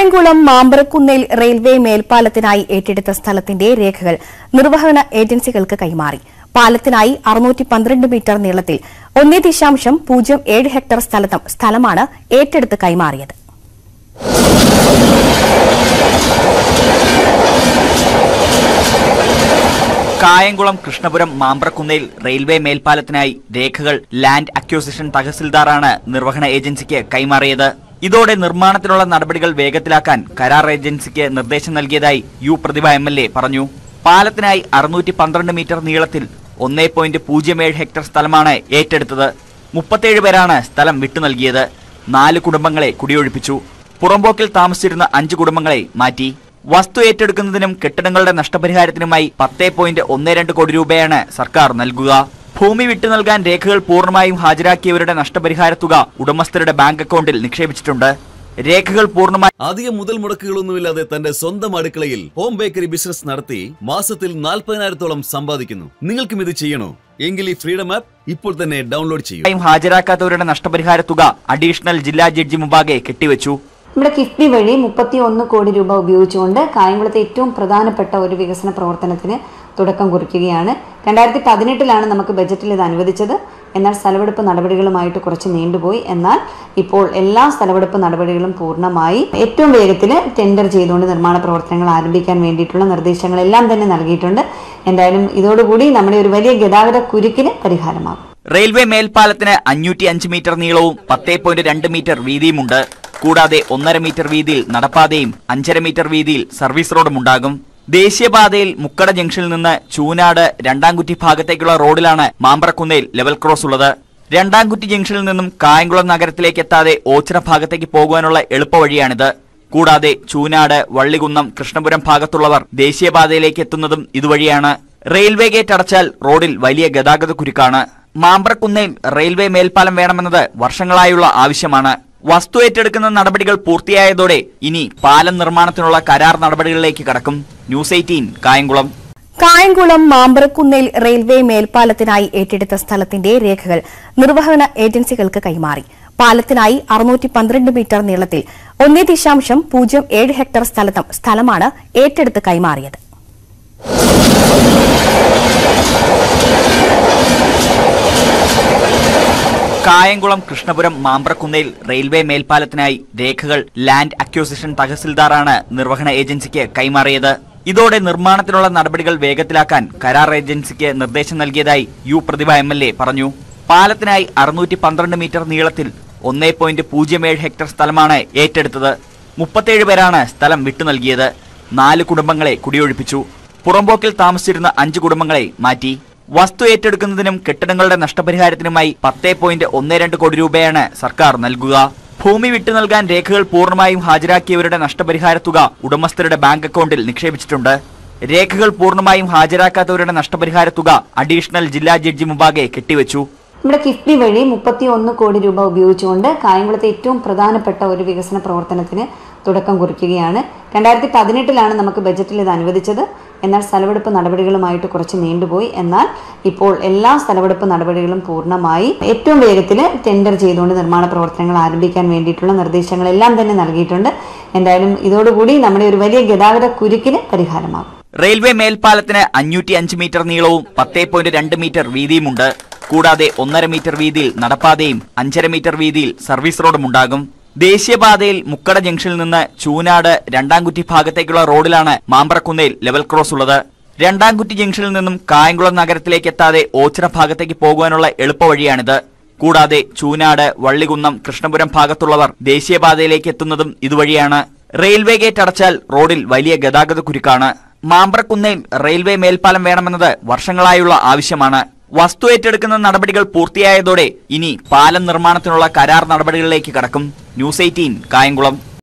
Kayamkulam Mamparakunnel railway മേൽപ്പാലത്തിനായി ഏറ്റെടുത്ത സ്ഥലത്തിന്റെ രേഖകൾ നിർവഹണ ഏജൻസികൾക്ക് കൈമാറി പാലത്തിനായി അറുന്നൂറ്റി പന്ത്രണ്ട് മീറ്റർ നീളത്തിൽ ഒന്നേ ദശാംശം പൂജ്യം ഏഴ് ഹെക്ടർ സ്ഥലത്തും സ്ഥലമാണ് ഏറ്റെടുത്ത് കൈമാറിയത് കായംകുളം കൃഷ്ണപുരം മാമ്പ്രക്കുന്നേൽ റെയിൽവേ മേൽപ്പാലത്തിനായി രേഖകൾ ലാൻഡ് അക്യൂസിഷൻ തഹസിൽദാറാണ് നിർവഹണ ഏജൻസിക്ക് കൈമാറിയത് ഇതോടെ നിർമ്മാണത്തിനുള്ള നടപടികൾ വേഗത്തിലാക്കാൻ കരാർ ഏജൻസിക്ക് നിർദ്ദേശം നൽകിയതായി U Prathibha M L A പറഞ്ഞു പാലത്തിനായി അറുന്നൂറ്റി പന്ത്രണ്ട് മീറ്റർ നീളത്തിൽ ഒന്നേ പോയിന്റ് പൂജ്യം ഏഴ് ഹെക്ടർ സ്ഥലമാണ് ഏറ്റെടുത്തത് മുപ്പത്തേഴ് പേരാണ് സ്ഥലം വിട്ടു നൽകിയത് നാല് കുടുംബങ്ങളെ കുടിയൊഴിപ്പിച്ചു പുറമ്പോക്കിൽ താമസിച്ചിരുന്ന അഞ്ച് കുടുംബങ്ങളെ മാറ്റി വസ്തു ഏറ്റെടുക്കുന്നതിനും കെട്ടിടങ്ങളുടെ നഷ്ടപരിഹാരത്തിനുമായി പത്തേ പോയിന്റ് ഒന്ന് രണ്ട് കോടി രൂപയാണ് സർക്കാർ നൽകുക ഭൂമി വിട്ടു നൽകാൻ രേഖകൾ പൂർണ്ണമായും ഹാജരാക്കിയവരുടെ നഷ്ടപരിഹാര തുക ഉടമസ്ഥരുടെ ബാങ്ക് അക്കൗണ്ടിൽ നിക്ഷേപിച്ചിട്ടുണ്ട് രേഖകൾ പൂർണ്ണമായി അധികം മുതൽ മുടക്കുകളൊന്നുമില്ലാതെ തന്റെ സ്വന്തം അടുക്കളയിൽ ഹോം ബേക്കറി ബിസിനസ് നടത്തി മാസത്തിൽ നാൽപ്പതിനായിരത്തോളം സമ്പാദിക്കുന്നു നിങ്ങൾക്കും ഇത് ചെയ്യണോ എങ്കിൽ ഈ ഫ്രീഡം ആപ്പ് ഇപ്പോൾ തന്നെ ഡൗൺലോഡ് ചെയ്യൂ യും ഹാജരാക്കാത്തവരുടെ നഷ്ടപരിഹാര തുക അഡീഷണൽ ജില്ലാ ജഡ്ജി മുമ്പാകെ കെട്ടിവെച്ചു നമ്മുടെ കിഫ്ബി വഴി മുപ്പത്തി ഒന്ന് കോടി രൂപ ഉപയോഗിച്ചുകൊണ്ട് കായംകുളത്തെ ഏറ്റവും പ്രധാനപ്പെട്ട ഒരു വികസന പ്രവർത്തനത്തിന് തുടക്കം കുറിക്കുകയാണ് രണ്ടായിരത്തി പതിനെട്ടിലാണ് നമുക്ക് ബജറ്റിൽ ഇത് അനുവദിച്ചത് എന്നാൽ സ്ഥലമെടുപ്പ് നടപടികളുമായിട്ട് കുറച്ച് നീണ്ടുപോയി എന്നാൽ ഇപ്പോൾ എല്ലാ സ്ഥലമെടുപ്പ് നടപടികളും പൂർണ്ണമായി ഏറ്റവും വേഗത്തിൽ ടെൻഡർ ചെയ്തുകൊണ്ട് നിർമ്മാണ പ്രവർത്തനങ്ങൾ ആരംഭിക്കാൻ വേണ്ടിയിട്ടുള്ള നിർദ്ദേശങ്ങളെല്ലാം തന്നെ നൽകിയിട്ടുണ്ട് എന്തായാലും ഇതോടുകൂടി നമ്മുടെ ഒരു വലിയ ഗതാഗത കുരുക്കിന് പരിഹാരമാകും റെയിൽവേ മേൽപ്പാലത്തിന് അഞ്ഞൂറ്റി അഞ്ച് മീറ്റർ നീളവും പത്തേ പോയിന്റ് രണ്ട് മീറ്റർ വീതിയുമുണ്ട് കൂടാതെ ഒന്നര മീറ്റർ വീതിയിൽ നടപ്പാതയും അഞ്ചര മീറ്റർ വീതിയിൽ സർവീസ് റോഡും ഉണ്ടാകും ദേശീയപാതയിൽ മുക്കട ജംഗ്ഷനിൽ നിന്ന് ചൂനാട് രണ്ടാംകുറ്റി ഭാഗത്തേക്കുള്ള റോഡിലാണ് മാമ്പ്രക്കുന്നേൽ ലെവൽ ക്രോസ് ഉള്ളത് രണ്ടാംകുറ്റി ജംഗ്ഷനിൽ നിന്നും കായംകുളം നഗരത്തിലേക്ക് എത്താതെ ഓച്ചിറ ഭാഗത്തേക്ക് പോകുവാനുള്ള എളുപ്പവഴിയാണിത് കൂടാതെ ചൂനാട് വള്ളികുന്നം കൃഷ്ണപുരം ഭാഗത്തുള്ളവർ ദേശീയപാതയിലേക്ക് എത്തുന്നതും ഇതുവഴിയാണ് റെയിൽവേ ഗേറ്റ് അടച്ചാൽ റോഡിൽ വലിയ ഗതാഗത കുരുക്കാണ് മാമ്പ്രക്കുന്നേൽ റെയിൽവേ മേൽപ്പാലം വേണമെന്നത് വർഷങ്ങളായുള്ള ആവശ്യമാണ് വസ്തു ഏറ്റെടുക്കുന്ന നടപടികൾ പൂർത്തിയായതോടെ ഇനി പാലം നിർമ്മാണത്തിനുള്ള കരാർ നടപടികളിലേക്ക് കടക്കും news eighteen Kayamkulam Kayamkulam Mamparakunnel railway മേൽപ്പാലത്തിനായി ഏറ്റെടുത്ത സ്ഥലത്തിന്റെ രേഖകൾ നിർവഹണ ഏജൻസികൾക്ക് കൈമാറി പാലത്തിനായി അറുന്നൂറ്റി പന്ത്രണ്ട് മീറ്റർ നീളത്തിൽ ഒന്നേ ദശാംശം പൂജ്യം ഏഴ് ഹെക്ടർ സ്ഥലത്തും സ്ഥലമാണ് ഏറ്റെടുത്ത് കൈമാറിയത് കായംകുളം കൃഷ്ണപുരം മാമ്പ്രക്കുന്നേൽ റെയിൽവേ മേൽപ്പാലത്തിനായി രേഖകൾ ലാൻഡ് അക്യൂസിഷൻ തഹസിൽദാറാണ് നിർവഹണ ഏജൻസിക്ക് കൈമാറിയത് ഇതോടെ നിർമ്മാണത്തിനുള്ള നടപടികൾ വേഗത്തിലാക്കാൻ കരാർ ഏജൻസിക്ക് നിർദ്ദേശം നൽകിയതായി U Prathibha M L A പറഞ്ഞു പാലത്തിനായി അറുന്നൂറ്റി പന്ത്രണ്ട് മീറ്റർ നീളത്തിൽ ഒന്നേ പോയിന്റ് പൂജ്യം ഏഴ് ഹെക്ടർ സ്ഥലമാണ് ഏറ്റെടുത്തത് മുപ്പത്തേഴ് പേരാണ് സ്ഥലം വിട്ടു നൽകിയത് നാല് കുടുംബങ്ങളെ കുടിയൊഴിപ്പിച്ചു പുറമ്പോക്കിൽ താമസിച്ചിരുന്ന അഞ്ച് കുടുംബങ്ങളെ മാറ്റി വസ്തു ഏറ്റെടുക്കുന്നതിനും കെട്ടിടങ്ങളുടെ നഷ്ടപരിഹാരത്തിനുമായി പത്തേ പോയിന്റ് ഒന്ന് രണ്ട് കോടി രൂപയാണ് സർക്കാർ നൽകുക ഭൂമി വിട്ടു നൽകാൻ രേഖകൾ പൂർണ്ണമായും ഹാജരാക്കിയവരുടെ നഷ്ടപരിഹാര തുക ഉടമസ്ഥരുടെ ബാങ്ക് അക്കൗണ്ടിൽ നിക്ഷേപിച്ചിട്ടുണ്ട് രേഖകൾ പൂർണ്ണമായും ഹാജരാക്കാത്തവരുടെ നഷ്ടപരിഹാര തുക അഡീഷണൽ ജില്ലാ ജഡ്ജി മുമ്പാകെ കെട്ടിവെച്ചു നമ്മുടെ കിഫ്ബി വഴി മുപ്പത്തി ഒന്ന് കോടി രൂപ ഉപയോഗിച്ചുകൊണ്ട് കായംകുളത്തെ ഏറ്റവും പ്രധാനപ്പെട്ട ഒരു വികസന പ്രവർത്തനത്തിന് തുടക്കം കുറിക്കുകയാണ് രണ്ടായിരത്തി പതിനെട്ടിലാണ് നമുക്ക് ബജറ്റിൽ ഇത് അനുവദിച്ചത് എന്നാൽ സ്ഥലമെടുപ്പ് നടപടികളുമായിട്ട് കുറച്ച് നീണ്ടുപോയി എന്നാൽ ഇപ്പോൾ എല്ലാ സ്ഥലമെടുപ്പ് നടപടികളും പൂർണ്ണമായി ഏറ്റവും വേഗത്തിൽ ടെൻഡർ ചെയ്തുകൊണ്ട് നിർമ്മാണ പ്രവർത്തനങ്ങൾ ആരംഭിക്കാൻ വേണ്ടിയിട്ടുള്ള നിർദ്ദേശങ്ങളെല്ലാം തന്നെ നൽകിയിട്ടുണ്ട് എന്തായാലും ഇതോടുകൂടി നമ്മുടെ ഒരു വലിയ ഗതാഗത കുരുക്കിന് പരിഹാരമാകും റെയിൽവേ മേൽപ്പാലത്തിന് അഞ്ഞൂറ്റി അഞ്ച് മീറ്റർ നീളവും പത്തേ പോയിന്റ് രണ്ട് മീറ്റർ വീതിയുമുണ്ട് കൂടാതെ ഒന്നര മീറ്റർ വീതിയിൽ നടപ്പാതയും അഞ്ചര മീറ്റർ വീതിയിൽ സർവീസ് റോഡും ഉണ്ടാകും ദേശീയപാതയിൽ മുക്കട ജംഗ്ഷനിൽ നിന്ന് ചൂനാട് രണ്ടാംകുറ്റി ഭാഗത്തേക്കുള്ള റോഡിലാണ് മാമ്പ്രക്കുന്നേൽ ലെവൽ ക്രോസ് ഉള്ളത് രണ്ടാംകുറ്റി ജംഗ്ഷനിൽ നിന്നും കായംകുളം നഗരത്തിലേക്ക് എത്താതെ ഓച്ചിറ ഭാഗത്തേക്ക് പോകുവാനുള്ള എളുപ്പവഴിയാണിത് കൂടാതെ ചൂനാട് വള്ളികുന്നം കൃഷ്ണപുരം ഭാഗത്തുള്ളവർ ദേശീയപാതയിലേക്ക് എത്തുന്നതും ഇതുവഴിയാണ് റെയിൽവേ ഗേറ്റ് അടച്ചാൽ റോഡിൽ വലിയ ഗതാഗത കുരുക്കാണ് മാമ്പ്രക്കുന്നേൽ റെയിൽവേ മേൽപ്പാലം വേണമെന്നത് വർഷങ്ങളായുള്ള ആവശ്യമാണ് വസ്തു ഏറ്റെടുക്കുന്ന നടപടികൾ പൂർത്തിയായതോടെ ഇനി പാലം നിർമ്മാണത്തിനുള്ള കരാർ നടപടികളിലേക്ക് കടക്കും ന്യൂസ് എയ്റ്റീൻ കായംകുളം